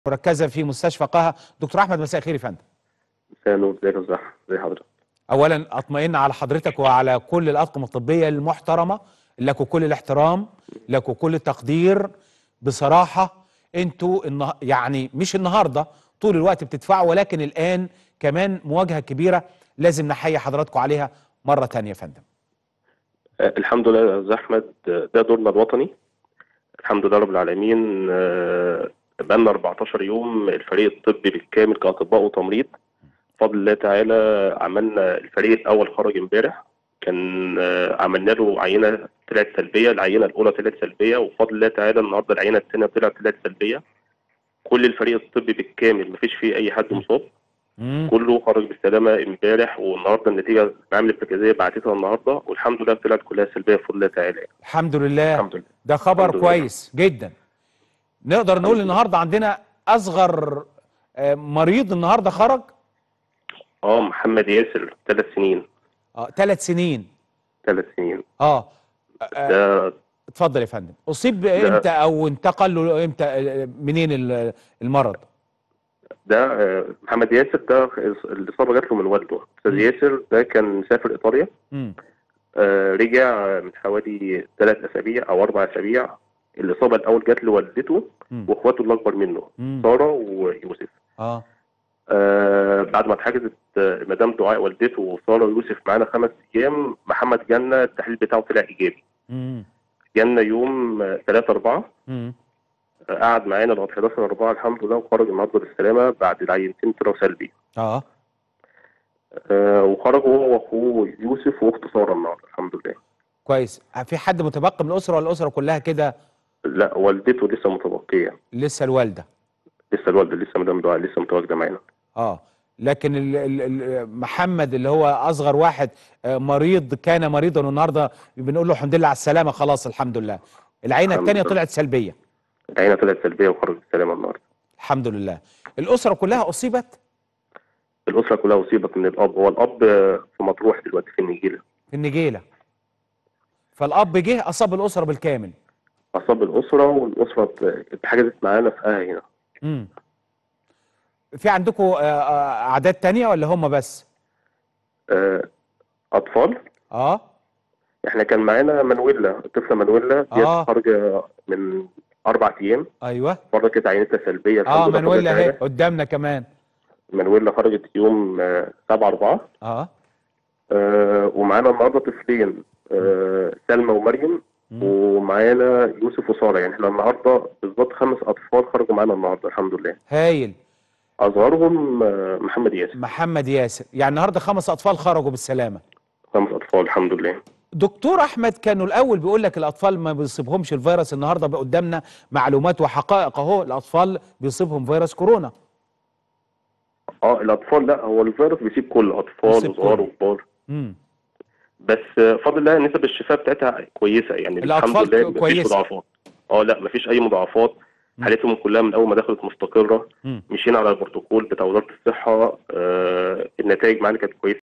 مركزه في مستشفى قاها دكتور احمد مساء الخير يا فندم مساء النور ازيك يا أستاذ أحمد؟ ازي حضرتك اولا اطمئن على حضرتك وعلى كل الاطقم الطبيه المحترمه لكم كل الاحترام لكم كل التقدير بصراحه انتوا النه... يعني مش النهارده طول الوقت بتدفعوا ولكن الان كمان مواجهه كبيره لازم نحيي حضراتكم عليها مره تانية يا فندم آه، الحمد لله يا أستاذ احمد آه، ده دورنا الوطني الحمد لله رب العالمين آه، بقالنا 14 يوم الفريق الطبي بالكامل كاطباء وتمريض بفضل الله تعالى عملنا الفريق الاول خرج امبارح كان آه، عملنا له عينه طلعت سلبيه العينه الاولى طلعت سلبيه وبفضل الله تعالى النهارده العينه الثانيه طلعت طلعت سلبيه كل الفريق الطبي بالكامل مفيش فيه اي حد مصاب مم. كله خرج بالسلامه امبارح والنهارده النتيجه العامل المركزيه بعتتها النهارده والحمد لله طلعت كلها سلبيه بفضل الله تعالى الحمد لله الحمد لله ده خبر الحمد لله. كويس جدا نقدر نقول لله. النهارده عندنا اصغر آه، مريض النهارده خرج اه محمد ياسر ثلاث سنين اه ثلاث سنين ثلاث سنين اه آه، ده اتفضل يا فندم اصيب امتى او انتقل له امتى آه، منين ال- المرض ده آه، محمد ياسر ده الاصابه جات له من والده استاذ مم. ياسر ده كان مسافر ايطاليا مم. آه، رجع من حوالي ثلاث اسابيع او اربع اسابيع الاصابه الاول جات لوالدته مم. واخواته اللي اكبر منه مم. ساره ويوسف اه آه بعد ما اتحجزت آه، مدام دعاء والدته وساره ويوسف معانا خمس ايام محمد جالنا التحليل بتاعه طلع ايجابي مم. جالنا يوم 3 4 مم. قعد معانا لغايه 11 4 الحمد لله وخرج النهارده بالسلامه بعد العينتين طلعوا سلبي اه آه وخرج هو واخوه يوسف واخته ساره النهارده الحمد لله كويس في حد متبقي من الاسره ولا الاسره كلها كده لا والدته لسه متبقيه لسه الوالده لسه الوالده لسه مدام دعاء لسه متواجده معانا اه لكن ال ال ال محمد اللي هو اصغر واحد آه، مريض كان مريضا والنهارده بنقول له الحمد لله على السلامه خلاص الحمد لله العينه الحمد الثانيه لله. طلعت سلبيه العينه طلعت سلبيه وخرج بالسلامه النهارده الحمد لله الاسره كلها اصيبت الاسره كلها اصيبت من الاب هو الاب آه، في مطروح دلوقتي في النجيله في النجيله فالاب جه اصاب الاسره بالكامل اصاب الاسره والاسره ات- اتحجزت معانا في اهل هنا امم في عندكم آه، آه، اعداد تانية ولا هم بس آه، اطفال اه احنا كان معانا مانويلا الطفله مانويلا دي آه. خارجه من اربع ايام ايوه برضه كانت عينتها سلبيه اه لله مانويلا بفضل اهي الله. قدامنا كمان مانويلا خرجت يوم 7 4 اه آه ومعانا النهارده طفلين آه سلمى ومريم مم. ومعانا يوسف وساره يعني احنا النهارده بالظبط خمس اطفال خرجوا معانا النهارده الحمد لله هايل اصغرهم آه محمد ياسر محمد ياسر يعني النهارده خمس اطفال خرجوا بالسلامه خمس اطفال الحمد لله دكتور احمد كانوا الاول بيقول لك الاطفال ما بيصيبهمش الفيروس النهارده بقى قدامنا معلومات وحقائق اهو الاطفال بيصيبهم فيروس كورونا اه الاطفال لا هو الفيروس بيسيب كل اطفال بيسيب وصغار كله. وكبار امم بس آه، بفضل الله نسب الشفاء بتاعتها كويسه يعني الأطفال الحمد لله ك- مفيش كويسة. مضاعفات اه لا مفيش اي مضاعفات مم. حالتهم كلها من اول ما دخلت مستقره مم. مشينا على البروتوكول بتاع وزاره الصحه آه النتائج معانا كانت كويسه